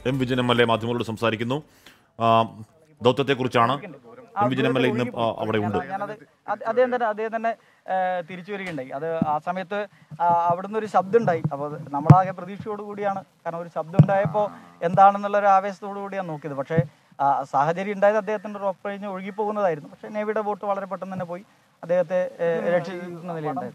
M Vijayan M L A മാധ്യമങ്ങളോട് സംസാരിക്കുന്നു ആ, ദൗത്യത്തെക്കുറിച്ചാണ് M Vijayan M L A ഇന്ന് ആ, അവിടെ ഉണ്ട് ഞാനത് അത് അദ്ദേഹം തന്നെ അദ്ദേഹം തന്നെ ഏഹ്, തിരിച്ചു വരികയുണ്ടായി അത് ആ സമയത്ത് ആ, അവിടുന്ന് ഒരു ശബ്ദം ഉണ്ടായി അപ്പോൾ നമ്മളാകെ പ്രതീക്ഷയോട് കൂടിയാണ് കാരണം ഒരു ശബ്ദം ഉണ്ടായപ്പോൾ എന്താണെന്നുള്ള ഒരു ആവേശത്തോടു കൂടിയാണ് നോക്കിയത് പക്ഷേ ആ, സാഹചര്യം ഉണ്ടായത് അദ്ദേഹത്തിന്റെ റോപ്പ് കഴിഞ്ഞ് ഒഴുകി പോകുന്നതായിരുന്നു പക്ഷേ നേവിയുടെ ബോട്ട് വളരെ പെട്ടെന്ന് തന്നെ പോയി അദ്ദേഹത്തെ ഏഹ്, രക്ഷിക്കുന്ന നിലയുണ്ടായി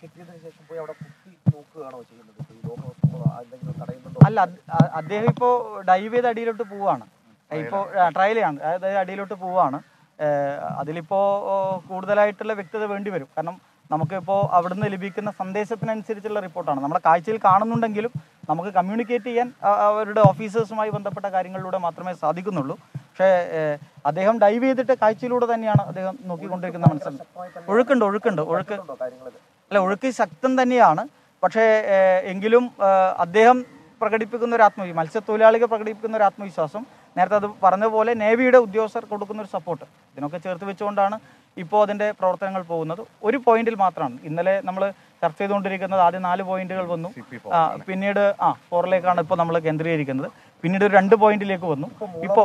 അല്ല അത് അ- അദ്ദേഹം ഇപ്പോ ഡൈവ് ചെയ്ത് അടിയിലോട്ട് പോവാണ് ഇപ്പോ ട്രയലാണ് അതായത് അടിയിലോട്ട് പോവാണ് ഏഹ് അതിലിപ്പോ ഓ, കൂടുതലായിട്ടുള്ള വ്യക്തത വേണ്ടി വരും കാരണം നമുക്കിപ്പോൾ അവിടുന്ന് ലഭിക്കുന്ന സന്ദേശത്തിനനുസരിച്ചുള്ള റിപ്പോർട്ടാണ് നമ്മുടെ കാഴ്ചയിൽ കാണുന്നുണ്ടെങ്കിലും നമുക്ക് കമ്മ്യൂണിക്കേറ്റ് ചെയ്യാൻ അ- അവരുടെ ഓഫീസേഴ്സുമായി ബന്ധപ്പെട്ട കാര്യങ്ങളിലൂടെ മാത്രമേ സാധിക്കുന്നുള്ളൂ പക്ഷേ ഏഹ്, അദ്ദേഹം ഡൈവ് ചെയ്തിട്ട് കാഴ്ചയിലൂടെ തന്നെയാണ് അദ്ദേഹം നോക്കിക്കൊണ്ടിരിക്കുന്ന മനസ്സിലാക്കുന്നത് ഒഴുക്കുണ്ട് ഒഴുക്കുണ്ട് ഒഴുക്ക് അല്ല ഒഴുക്ക് ശക്തം തന്നെയാണ് പക്ഷേ ഏഹ്, എങ്കിലും ഏഹ്, അദ്ദേഹം പ്രകടിപ്പിക്കുന്ന ഒരു ആത്മവിശ്വാസം മത്സ്യത്തൊഴിലാളികൾ പ്രകടിപ്പിക്കുന്ന ഒരു ആത്മവിശ്വാസം നേരത്തെ അത് പറഞ്ഞ പോലെ നേവിയുടെ ഉദ്യോഗസ്ഥർ കൊടുക്കുന്ന ഒരു സപ്പോർട്ട് ഇതിനൊക്കെ ചേർത്ത് വെച്ചുകൊണ്ടാണ് ഇപ്പോൾ അതിൻ്റെ പ്രവർത്തനങ്ങൾ പോകുന്നത് ഒരു പോയിന്റിൽ മാത്രമാണ് ഇന്നലെ നമ്മൾ ചർച്ച ചെയ്തുകൊണ്ടിരിക്കുന്നത് ആദ്യം നാല് പോയിന്റുകൾ വന്നു ആ, പിന്നീട് ആ ഫോറിലേക്കാണ് ഇപ്പോൾ നമ്മൾ കേന്ദ്രീകരിക്കുന്നത് പിന്നീട് ഒരു രണ്ട് പോയിന്റിലേക്ക് വന്നു ഇപ്പോൾ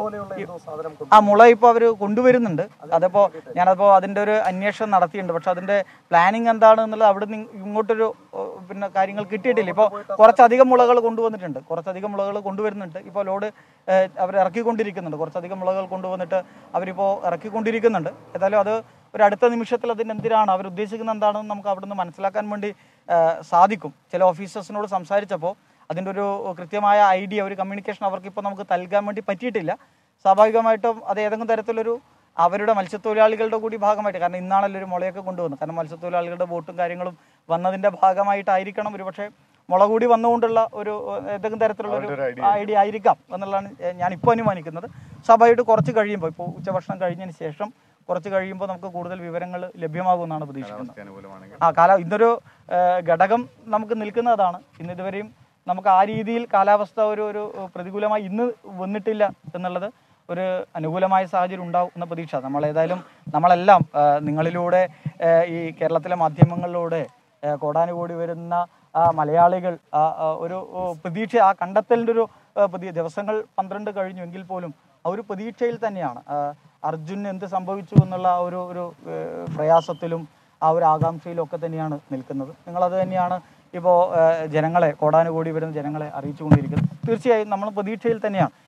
ആ മുള ഇപ്പോൾ അവർ കൊണ്ടുവരുന്നുണ്ട് അതിപ്പോൾ ഞാനപ്പോൾ അതിൻ്റെ ഒരു അന്വേഷണം നടത്തിയിട്ടുണ്ട് പക്ഷെ അതിൻ്റെ പ്ലാനിങ് എന്താണ് എന്നുള്ളത് അവിടെ നിന്ന് ഇങ്ങോട്ടൊരു ഓ, പിന്നെ കാര്യങ്ങൾ കിട്ടിയിട്ടില്ല ഇപ്പോൾ കുറച്ചധികം മുളകൾ കൊണ്ടുവന്നിട്ടുണ്ട് കുറച്ചധികം മുളകൾ കൊണ്ടുവരുന്നുണ്ട് ഇപ്പോൾ ലോഡ് അവർ ഇറക്കിക്കൊണ്ടിരിക്കുന്നുണ്ട് കുറച്ചധികം മുളകൾ കൊണ്ടുവന്നിട്ട് അവരിപ്പോൾ ഇറക്കിക്കൊണ്ടിരിക്കുന്നുണ്ട് ഏതായാലും അത് ഒരു അടുത്ത നിമിഷത്തിൽ അതിന് എന്തിനാണ് അവർ ഉദ്ദേശിക്കുന്നത് എന്താണെന്ന് നമുക്ക് അവിടുന്ന് മനസ്സിലാക്കാൻ വേണ്ടി ആ, സാധിക്കും ചില ഓഫീസേഴ്സിനോട് സംസാരിച്ചപ്പോൾ അതിൻ്റെ ഒരു കൃത്യമായ ഐഡിയ ഒരു കമ്മ്യൂണിക്കേഷൻ അവർക്ക് ഇപ്പോൾ നമുക്ക് നൽകാൻ വേണ്ടി പറ്റിയിട്ടില്ല സ്വാഭാവികമായിട്ടും അത് ഏതെങ്കിലും തരത്തിലൊരു അവരുടെ മത്സ്യത്തൊഴിലാളികളുടെ കൂടി ഭാഗമായിട്ട് കാരണം ഇന്നാണല്ലോ ഒരു മുളയൊക്കെ കൊണ്ടുവന്നത് കാരണം മത്സ്യത്തൊഴിലാളികളുടെ ബോട്ടും കാര്യങ്ങളും വന്നതിന്റെ ഭാഗമായിട്ടായിരിക്കണം ഒരുപക്ഷെ മുള കൂടി വന്നുകൊണ്ടുള്ള ഒരു ഏഹ്, ഏതെങ്കിലും തരത്തിലുള്ള ഒരു ഐഡിയ ആയിരിക്കാം എന്നുള്ളതാണ് ഏഹ്, ഞാൻ ഇപ്പോൾ അനുമാനിക്കുന്നത് സ്വാഭാവികമായിട്ട് കുറച്ച് കഴിയുമ്പോൾ ഇപ്പോൾ ഉച്ചഭക്ഷണം കഴിഞ്ഞതിന് ശേഷം കുറച്ച് കഴിയുമ്പോൾ നമുക്ക് കൂടുതൽ വിവരങ്ങൾ ലഭ്യമാകുമെന്നാണ് പ്രതീക്ഷിക്കുന്നത് ആ കാല ഇന്നൊരു ഏഹ്, ഘടകം നമുക്ക് നിൽക്കുന്നതാണ് ഇന്ന് ഇതുവരെയും നമുക്ക് ആ രീതിയിൽ കാലാവസ്ഥ ഒരു ഒരു പ്രതികൂലമായി ഇന്ന് വന്നിട്ടില്ല എന്നുള്ളത് ഒരു അനുകൂലമായ സാഹചര്യം ഉണ്ടാവും എന്ന പ്രതീക്ഷ നമ്മൾ ഏതായാലും നമ്മളെല്ലാം ആ, നിങ്ങളിലൂടെ ആ, ഈ കേരളത്തിലെ മാധ്യമങ്ങളിലൂടെ ആ, കോടാനുകൂടി വരുന്ന ആ, മലയാളികൾ ആ, ആ, ഒരു ഓ, പ്രതീക്ഷ ആ കണ്ടെത്തലിൻ്റെ ഒരു ആ, പുതിയ ദിവസങ്ങൾ പന്ത്രണ്ട് കഴിഞ്ഞു എങ്കിൽ പോലും ആ ഒരു പ്രതീക്ഷയിൽ തന്നെയാണ് ആ, അർജുന് എന്ത് സംഭവിച്ചു എന്നുള്ള ആ ഒരു ഒരു ഏഹ്, പ്രയാസത്തിലും ആ ഒരു ആകാംക്ഷയിലും ഒക്കെ തന്നെയാണ് നിൽക്കുന്നത് നിങ്ങളത് തന്നെയാണ് ഇപ്പോൾ ജനങ്ങളെ കോടാനുകൂടി വരുന്ന ജനങ്ങളെ അറിയിച്ചുകൊണ്ടിരിക്കുന്നത് തീർച്ചയായും നമ്മൾ പ്രതീക്ഷയിൽ തന്നെയാണ്